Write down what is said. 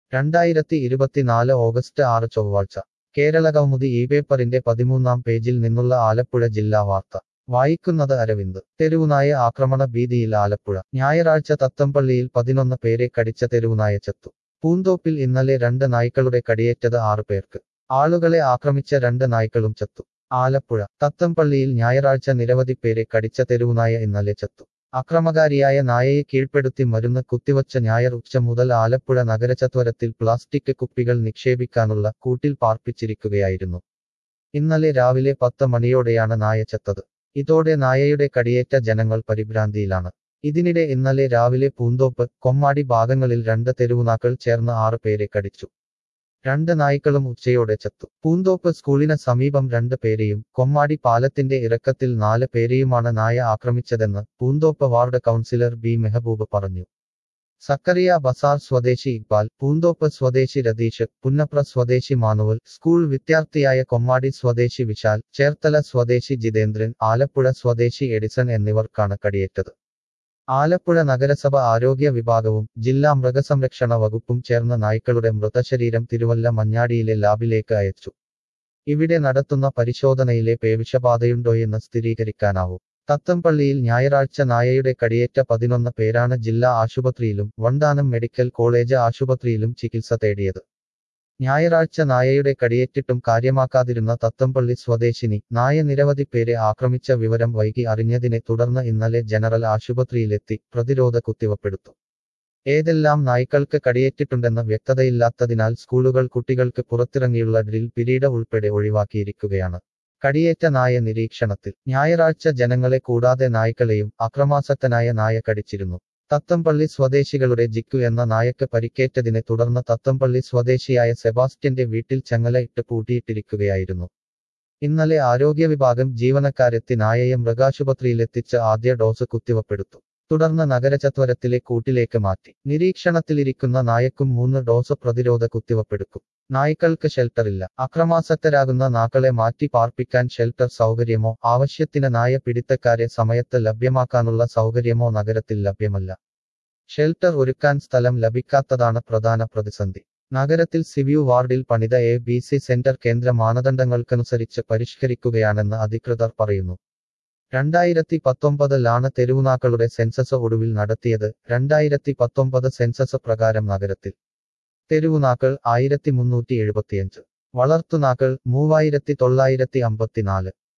രണ്ടായിരത്തി ഇരുപത്തിനാല് ഓഗസ്റ്റ് ആറ് ചൊവ്വാഴ്ച കേരള കൗമുദി ഈ പേപ്പറിന്റെ പതിമൂന്നാം പേജിൽ നിന്നുള്ള ആലപ്പുഴ ജില്ലാ വാർത്ത വായിക്കുന്നത് അരവിന്ദ് തെരുവുനായ ആക്രമണ ഭീതിയിൽ ആലപ്പുഴ ഞായറാഴ്ച തത്തമ്പള്ളിയിൽ പതിനൊന്ന് പേരെ കടിച്ച തെരുവുനായ ചത്തു പൂന്തോപ്പിൽ ഇന്നലെ രണ്ട് നായ്ക്കളുടെ കടിയേറ്റത് ആറു പേർക്ക് ആളുകളെ ആക്രമിച്ച രണ്ട് നായ്ക്കളും ചത്തു ആലപ്പുഴ തത്തമ്പള്ളിയിൽ ഞായറാഴ്ച നിരവധി പേരെ കടിച്ച തെരുവുനായ ഇന്നലെ ചത്തു അക്രമകാരിയായ നായയെ കീഴ്പ്പെടുത്തി മരുന്ന് കുത്തിവച്ച ഞായർ ഉച്ച മുതൽ ആലപ്പുഴ നഗരചത്വരത്തിൽ പ്ലാസ്റ്റിക് കുപ്പികൾ നിക്ഷേപിക്കാനുള്ള കൂട്ടിൽ പാർപ്പിച്ചിരിക്കുകയായിരുന്നു ഇന്നലെ രാവിലെ പത്ത് മണിയോടെയാണ് നായ ചത്തത് ഇതോടെ നായയുടെ കടിയേറ്റ ജനങ്ങൾ പരിഭ്രാന്തിയിലാണ് ഇതിനിടെ ഇന്നലെ രാവിലെ പൂന്തോപ്പ് കൊമ്മാടി ഭാഗങ്ങളിൽ രണ്ട് തെരുവുനാക്കൾ ചേർന്ന് ആറ് പേരെ കടിച്ചു രണ്ട് നായ്ക്കളും ഉച്ചയോടെ ചത്തു പൂന്തോപ്പ് സ്കൂളിന് സമീപം രണ്ട് പേരെയും കൊമ്മാടി പാലത്തിന്റെ ഇറക്കത്തിൽ നാല് പേരെയുമാണ് നായ ആക്രമിച്ചതെന്ന് Poonthoppu ward councillor B Mehboob പറഞ്ഞു സക്കറിയ ബസാർ സ്വദേശി ഇക്ബാൽ പൂന്തോപ്പ് സ്വദേശി രതീഷ് പുന്നപ്ര സ്വദേശി മാനുവൽ സ്കൂൾ വിദ്യാർത്ഥിയായ കൊമ്മാടി സ്വദേശി വിശാൽ ചേർത്തല സ്വദേശി ജിതേന്ദ്രൻ ആലപ്പുഴ സ്വദേശി എഡിസൺ എന്നിവർക്കാണ് കടിയേറ്റത് ആലപ്പുഴ നഗരസഭ ആരോഗ്യ വിഭാഗവും ജില്ലാ മൃഗസംരക്ഷണ വകുപ്പും ചേർന്ന് നായ്ക്കളുടെ മൃതശരീരം തിരുവല്ല മഞ്ഞാടിയിലെ ലാബിലേക്ക് അയച്ചു ഇവിടെ നടത്തുന്ന പരിശോധനയിലെ പേവിഷബാധയുണ്ടോയെന്ന് സ്ഥിരീകരിക്കാനാവും തത്തമ്പള്ളിയിൽ ഞായറാഴ്ച നായയുടെ കടിയേറ്റ പതിനൊന്ന് പേരാണ് ജില്ലാ ആശുപത്രിയിലും വണ്ടാനം മെഡിക്കൽ കോളേജ് ആശുപത്രിയിലും ചികിത്സ തേടിയത് ഞായറാഴ്ച നായയുടെ കടിയേറ്റിട്ടും കാര്യമാക്കാതിരുന്ന തത്തമ്പള്ളി സ്വദേശിനി നായ നിരവധി പേരെ ആക്രമിച്ച വിവരം വൈകി അറിഞ്ഞതിനെ തുടർന്ന് ഇന്നലെ ജനറൽ ആശുപത്രിയിലെത്തി പ്രതിരോധ കുത്തിവപ്പെടുത്തു ഏതെല്ലാം നായ്ക്കൾക്ക് കടിയേറ്റിട്ടുണ്ടെന്ന് വ്യക്തതയില്ലാത്തതിനാൽ സ്കൂളുകൾ കുട്ടികൾക്ക് പുറത്തിറങ്ങിയുള്ള ഡ്രിൽ പിരീഡ് ഉൾപ്പെടെ ഒഴിവാക്കിയിരിക്കുകയാണ് കടിയേറ്റ നായ നിരീക്ഷണത്തിൽ ഞായറാഴ്ച ജനങ്ങളെ കൂടാതെ നായ്ക്കളെയും അക്രമാസക്തനായ നായ കടിച്ചിരുന്നു തത്തമ്പള്ളി സ്വദേശികളുടെ ജിക്കു എന്ന നായക്ക് പരിക്കേറ്റതിനെ തുടർന്ന് തത്തമ്പള്ളി സ്വദേശിയായ സെബാസ്റ്റ്യന്റെ വീട്ടിൽ ചങ്ങല ഇട്ട് പൂട്ടിയിട്ടിരിക്കുകയായിരുന്നു ഇന്നലെ ആരോഗ്യ വിഭാഗം ജീവനക്കാരെത്തി നായയെ മൃഗാശുപത്രിയിലെത്തിച്ച് ആദ്യ ഡോസ് കുത്തിവപ്പെടുത്തു തുടർന്ന് നഗരചത്വരത്തിലെ കൂട്ടിലേക്ക് മാറ്റി നിരീക്ഷണത്തിലിരിക്കുന്ന നായക്കും മൂന്ന് ഡോസ് പ്രതിരോധ കുത്തിവപ്പെടുക്കും നായ്ക്കൾക്ക് ഷെൽട്ടറില്ല അക്രമാസക്തരാകുന്ന നാക്കളെ മാറ്റി പാർപ്പിക്കാൻ ഷെൽട്ടർ സൗകര്യമോ ആവശ്യത്തിന് നായ പിടിത്തക്കാരെ സമയത്ത് ലഭ്യമാക്കാനുള്ള സൗകര്യമോ നഗരത്തിൽ ലഭ്യമല്ല ഷെൽട്ടർ ഒരുക്കാൻ സ്ഥലം ലഭിക്കാത്തതാണ് പ്രധാന പ്രതിസന്ധി നഗരത്തിൽ സിവ്യു വാർഡിൽ പണിത എ ബി സി സെന്റർ കേന്ദ്ര മാനദണ്ഡങ്ങൾക്കനുസരിച്ച് പരിഷ്കരിക്കുകയാണെന്ന് അധികൃതർ പറയുന്നു രണ്ടായിരത്തി പത്തൊമ്പതിലാണ് തെരുവുനാക്കളുടെ സെൻസസ് ഒടുവിൽ നടത്തിയത് രണ്ടായിരത്തി പത്തൊമ്പത് സെൻസസ് പ്രകാരം നഗരത്തിൽ തെരുവുനാക്കൾ ആയിരത്തി മുന്നൂറ്റി എഴുപത്തിയഞ്ച് വളർത്തുനാക്കൾ മൂവായിരത്തി തൊള്ളായിരത്തി അമ്പത്തിനാല്